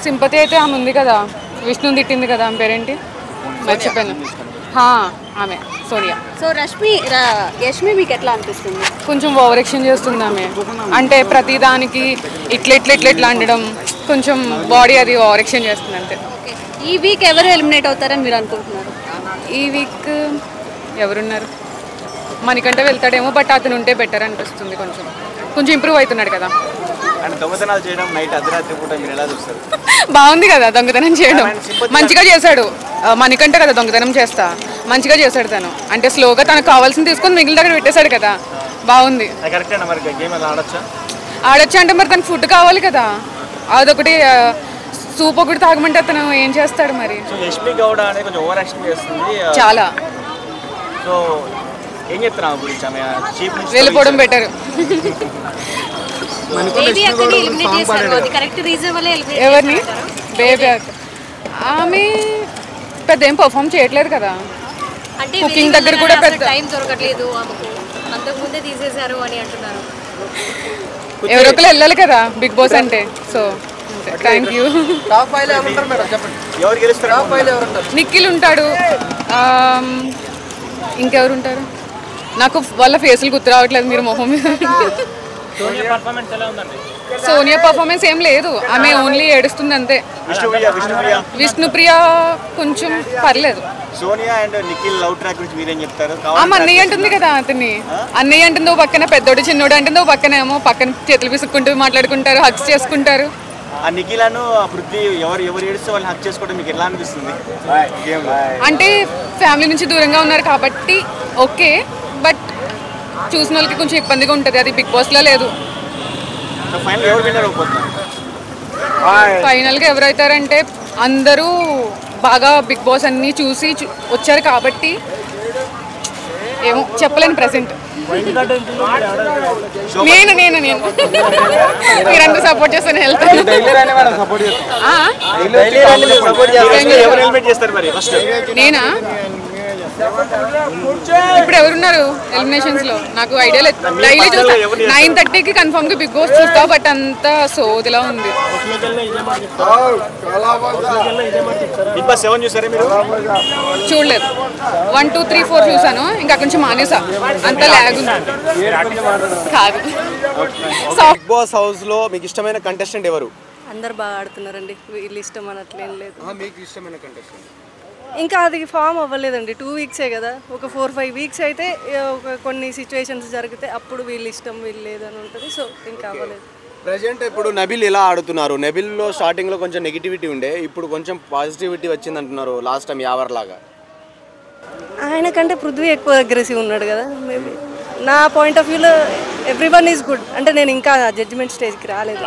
Sympathy అయితే ఆమె ఉంది కదా విష్ణు తిట్టింది కదా ఆమె పేరేంటి మర్చిపోయాను హా, ఆమె సోనియా సో రష్మి ర- యష్మి మీకు ఎట్లా అనిపిస్తుంది కొంచెం ఓవర్ యాక్షన్ చేస్తుంది ఆమె అంటే ప్రతి దానికి ఇట్లా ఇట్లా ఇట్లా ఇట్లా అనడం కొంచెం బాడీ అది ఓవర్ యాక్షన్ చేస్తుంది అంతే ఓకే ఈ వీక్ ఎవరు ఎలిమినేట్ అవుతారని మీరు అనుకుంటున్నారు ఈ వీక్ ఎవరున్నారు మనకంటే వెళ్తాడేమో బట్ అతను ఉంటే బెటర్ అనిపిస్తుంది కొంచెం కొంచెం ఇంప్రూవ్ అవుతున్నాడు కదా అండ్ దొంగతనాలు చేయడం నైట్ అర్ధరాత్రి పూట మీరు ఎలా చూస్తారు బాగుంది కదా దొంగతనం చేయడం మంచిగా చేశాడు ఆ, మనకంటే కదా దొంగతనం చేస్తా మంచిగా చేశాడు తను అంటే స్లోగా తనకు కావాల్సింది తీసుకొని మిగిలిన దగ్గర పెట్టేశాడు కదా బాగుంది అది కరెక్ట్ అండి మరి గేమ్ ఎలా ఆడొచ్చా ఆడొచ్చు అంటే మరి తనకు ఫుడ్ కావాలి కదా అదొకటి ఆ, సూప్ ఒకటి తాగమంటే అతను ఏం చేస్తాడు మరి సో యష్మి గౌడ అనేది కొంచెం ఓవర్ యాక్షన్ చేస్తుంది ఆ, చాలా సో ఏం చెప్తున్నా ఆమె గురించి ఆమె చీఫ్ వెళ్ళిపోవడం బెటర్ బేబీ అక్కడిని ఎలిమినేట్ చేశారు అది కరెక్ట్ రీజన్ వల్ల ఎలిమినేట్ ఎవరిని బేబీ ఆమె పెద్ద ఏం పర్ఫామ్ చేయట్లేదు కదా అంటే Cooking దగ్గర కూడా పెద్ద- టైం దొరకట్లేదు ఆమెకు అంతకు ముందే తీసేశారు అని అంటున్నారు ఎవరో ఒకరు వెళ్ళాలి కదా బిగ్ బాస్ అంటే so thank you top five ఎవరు ఉంటారు మేడం చెప్పండి ఎవరు గెలుస్తారు టాప్ ఫైవ్ ఎవరు ఉంటారు నిఖిల్ ఉంటాడు ఆమ్, ఇంకెవరు ఉంటారు నాకు వాళ్ళ ఫేసులు గుర్తు రావట్లేదు మీరు మొహం మీద సోనియా పర్ఫార్మెన్స్ ఏం లేదు ఆమె ఓన్లీ ఏడుస్తుంది అంతే విష్ణుప్రియ విష్ణుప్రియ విష్ణుప్రియ కొంచెం పర్లేదు Sonia and Nikhil love track గురించి మీరేం చెప్తారు ఆమె అన్నయ్య అంటుంది కదా అతన్ని అన్నయ్య అంటుంది ఓ పక్కన పెద్దోడు చిన్నోడు అంటుంది ఓ పక్కన ఏమో పక్కన చేతులు పిసుక్కుంటూ మాట్లాడుకుంటారు హక్స్ చేసుకుంటారు ఆ నిఖిల్ అను ఆ పృథ్వీ ఎవరు ఎవరు ఏడిస్తే వాళ్ళని హక్ చేసుకోవడం మీకు ఎలా అనిపిస్తుంది గేమ్ అంటే ఫ్యామిలీ నుంచి దూరంగా ఉన్నారు కాబట్టి ఓకే బట్ చూసిన వాళ్ళకి కొంచెం ఇబ్బందిగా ఉంటుంది అది బిగ్ బాస్లో లేదు సో ఫైనల్ ఎవరు విన్నర్ అయిపోతున్నారు ఫైనల్గా ఎవరైతారంటే అందరూ బాగా బిగ్ బాస్ అన్నీ చూసి చూ- వచ్చారు కాబట్టి ఏమో చెప్పలేను ప్రజెంట్ నేను నేను నేను మీరంతా సపోర్ట్ చేస్తాను వెళ్తాను ఆ? ఎవరు హెల్మెట్ చేస్తారు మరి ఫస్ట్ నేనా ఇప్పుడు ఎవరున్నారు ఎలిమినేషన్స్ లో నాకు ఐడియా లేదు డైలీ చూస్తా నైన్ థర్టీకి కన్ఫర్మ్ గా బిగ్ బాస్ చూస్తా బట్ అంత సోదిలా ఉంది బిగ్ బాస్ సెవెన్ చూసారా మీరు చూడలేదు వన్ టూ త్రీ ఫోర్ చూసాను ఇంకా అక్కడి నుంచి మానేసా అంత ల్యాగ్ ఉంది కాదు సాఫ్ట్ బిగ్ బాస్ హౌస్ లో మీకు ఇష్టమైన కంటెస్టెంట్ ఎవరు అందరు బాగా ఆడుతున్నారండి వీళ్ళు ఇష్టం అనట్లేం లేదు మీకు ఇష్టమైన కంటెస్టెంట్ ఇంకా అది ఫామ్ అవ్వలేదండి టూ వీక్సే కదా ఒక ఫోర్ ఫైవ్ వీక్స్ అయితే ఏ, ఒక కొన్ని సిచ్యువేషన్స్ జరిగితే అప్పుడు వీళ్ళు ఇష్టం వీళ్ళు లేదని ఉంటుంది సో ఇంకా అవ్వలేదు ప్రజెంట్ ఇప్పుడు నబిల్ ఎలా ఆడుతున్నారు నబిల్ లో స్టార్టింగ్ లో కొంచెం నెగిటివిటీ ఉండే ఇప్పుడు కొంచెం పాజిటివిటీ వచ్చింది అంటున్నారు లాస్ట్ టైం యావర్ లాగా ఆయన కంటే పృథ్వీ ఎక్కువ అగ్రెసివ్ ఉన్నాడు కదా మేబీ నా పాయింట్ ఆఫ్ వ్యూలో ఎవ్రీ వన్ ఈజ్ గుడ్ అంటే నేను ఇంకా జడ్జిమెంట్ స్టేజ్కి రాలేదు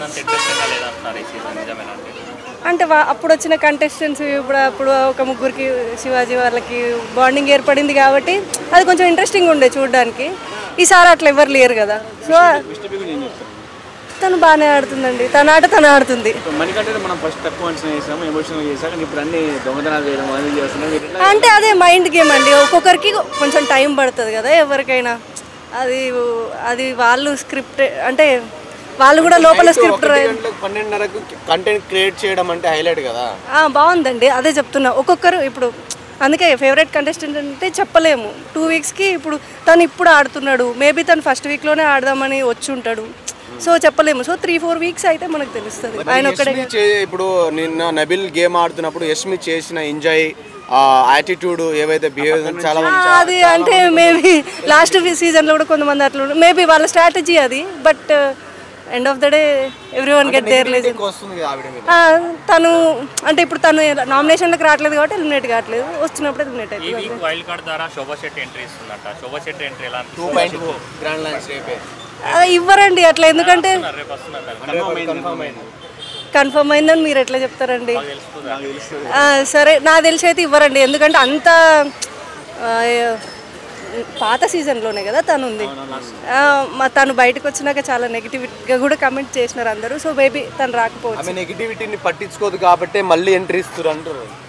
అంటే వా- అప్పుడు వచ్చిన కంటెస్టెంట్స్ ఇప్పుడు అప్పుడు ఒక ముగ్గురికి శివాజీ వాళ్ళకి బాండింగ్ ఏర్పడింది కాబట్టి అది కొంచెం ఇంట్రెస్టింగ్ ఉండే చూడడానికి ఈసారి అట్లా ఎవరు లేరు కదా సో తను బాగానే ఆడుతుందండి తన ఆట తను ఆడుతుంది మనకంటే మనం ఫస్ట్ తక్కువ అంచనా చేసాము ఎమోషనల్ చేసాక కానీ ఇప్పుడు అన్ని దొంగతనాలు చేయడం అది చేస్తున్నాం మీరు ఎట్లా అంటే అదే మైండ్ గేమ్ అండి ఒక్కొక్కరికి కొంచెం టైం పడుతుంది కదా ఎవరికైనా అది అది వాళ్ళు స్క్రిప్ట్ అంటే వాళ్ళు కూడా లోపల స్క్రిప్ట్ ఒకటి గంటలకు పన్నెండున్నరకు కంటెంట్ క్రియేట్ చేయడం అంటే హైలైట్ కదా బాగుందండి అదే చెప్తున్నా ఒక్కొక్కరు ఇప్పుడు అందుకే ఫేవరెట్ కంటెస్టెంట్ అంటే చెప్పలేము టూ వీక్స్కి ఇప్పుడు తను ఇప్పుడు ఆడుతున్నాడు మేబీ తను ఫస్ట్ వీక్లోనే ఆడదామని వచ్చి ఉంటాడు సో చెప్పలేము సో త్రీ ఫోర్ వీక్స్ అయితే మనకు తెలుస్తుంది ఆయన ఒక్కడే యష్మి చే- ఇప్పుడు నిన్న నబిల్ గేమ్ ఆడుతున్నప్పుడు యష్మి చేసిన ఎంజాయ్ యాటిట్యూడ్ ఏవైతే బిహేవియర్ చాలా ఆ, అది అంటే మేబీ లాస్ట్ సీజన్లో కూడా కొంతమంది అట్లా మేబీ వాళ్ళ స్ట్రాటజీ అది but end of the day everyone get there లేదు ఎక్కువ వస్తుంది కదా ఆవిడ మీద తను అంటే ఇప్పుడు తను నామినేషన్లకు రావట్లేదు కాబట్టి ఎలిమినేట్ కావట్లేదు వచ్చినప్పుడు ఎలిమినేట్ ఈ అవుతుంది వీక్ వైల్డ్ కార్డ్ ద్వారా శోభా శెట్టి ఎంట్రీ ఇస్తుందట శోభా శెట్టి ఎంట్రీ ఎలా టూ అనిపిస్తుంది పాయింట్ గ్రాండ్ లైన్స్ రేపే ఆ, ఇవ్వరండి అట్లా ఎందుకంటే రేపు వస్తుందంట కన్ఫర్మ్ అయింది కన్ఫర్మ్ అయిందని మీరు ఎట్లా చెప్తారండి ఆ, సరే నాకు తెలిసి అయితే ఇవ్వరండి ఎందుకంటే అంత ఆ, పాత సీజన్లోనే కదా తను ఉంది ఆ, మా తను బయటకు వచ్చినాక చాలా నెగిటివ్గా కూడా కమెంట్ చేసినారు అందరూ సో మేబీ తను రాకపోవచ్చు ఆమె నెగిటివిటీని పట్టించుకోదు కాబట్టి మళ్ళీ ఎంట్రీ ఇస్తారు అంటారు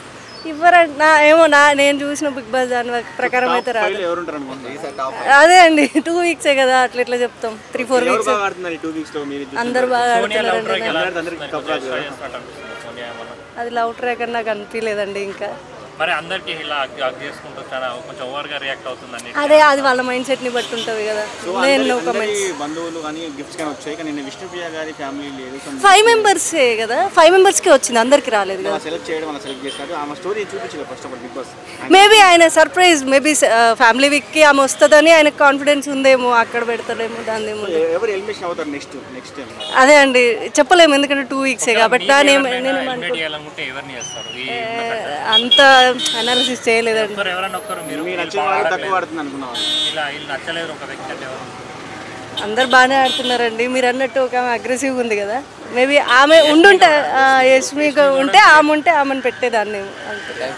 ఇవ్వరండి నా ఏమో నా నేను చూసిన బిగ్ బాస్ దాని ప్రకారం అయితే రాదు ఫైవ్ ఎవరు ఉంటారు అనుకుంటున్నారు అదే అండి టూ వీక్సే కదా అట్లా ఎట్లా చెప్తాం త్రీ ఫోర్ ఎవరు వీక్స్ బాగా ఆడుతున్నారు ఈ టూ వీక్స్ లో మీరు అందరు బాగా సోనియా లవ్ ఆడుతున్నారండి ట్రాక్ ఎలా అందరికి అనిపిస్తుంది? కప్ రాదు కొంచెం చేస్తున్నట్టు అనిపిస్తుంది సోనియా ఏమన్నా అది లవ్ ట్రాక్ అని నాకు అనిపించలేదండి ఇంకా మరి అందరికి ఇలా హగ్ చేసుకుంటూ చాలా కొంచెం ఓవర్ గా రియాక్ట్ అవుతుందని అదే అది వాళ్ళ మైండ్ సెట్ ని బట్టి ఉంటది కదా నేను నో అందరి కమెంట్స్ బంధువులు కానీ గిఫ్ట్స్ కానీ వచ్చాయి కానీ నిన్న విష్ణుప్రియ గారి ఫ్యామిలీ లేదు ఫైవ్ మెంబర్సే కదా ఫైవ్ మెంబర్స్ కి వచ్చింది అందరికి రాలేదు కదా సెలెక్ట్ చేయడం అలా సెలెక్ట్ చేస్తారు ఆమె స్టోరీ చూపించలేదు first of all Bigg Boss maybe ఆయన సర్ప్రైజ్ మేబీ ఫ్యామిలీ వీక్ కి ఆమె వస్తుందని ఆయన కాన్ఫిడెన్స్ ఉందేమో అక్కడ పెడతాడేమో దాని ఏమో ఎవరు ఎలిమినేషన్ అవుతారు నెక్స్ట్ నెక్స్ట్ టైం అదే అండి చెప్పలేము ఎందుకంటే టూ వీక్సే కాబట్టి నా నేను నేను ఇన్వైట్ చేయాలనుకుంటే ఎవరిని చేస్తారు ఈ అంత అనాలిసిస్ చేయలేదండి ఒక్కరు ఎవరైనా ఒక్కరు మీరు మీకు మీరు నచ్చిన బాగా వాళ్ళు ఆడట్లేదు. తక్కువ ఆడుతుంది అనుకున్నాను ఇలా వీళ్ళు నచ్చలేదు ఒక వ్యక్తి అంటే ఎవరు అందరు బాగానే ఆడుతున్నారండి మీరు అన్నట్టు ఒక ఆమె అగ్రెసివ్ ఉంది కదా మేబీ ఆమె ఉండుంటే ఆ, యష్మి ఉంటే ఆమె ఉంటే ఆమెను పెట్టేదాన్ని అంతే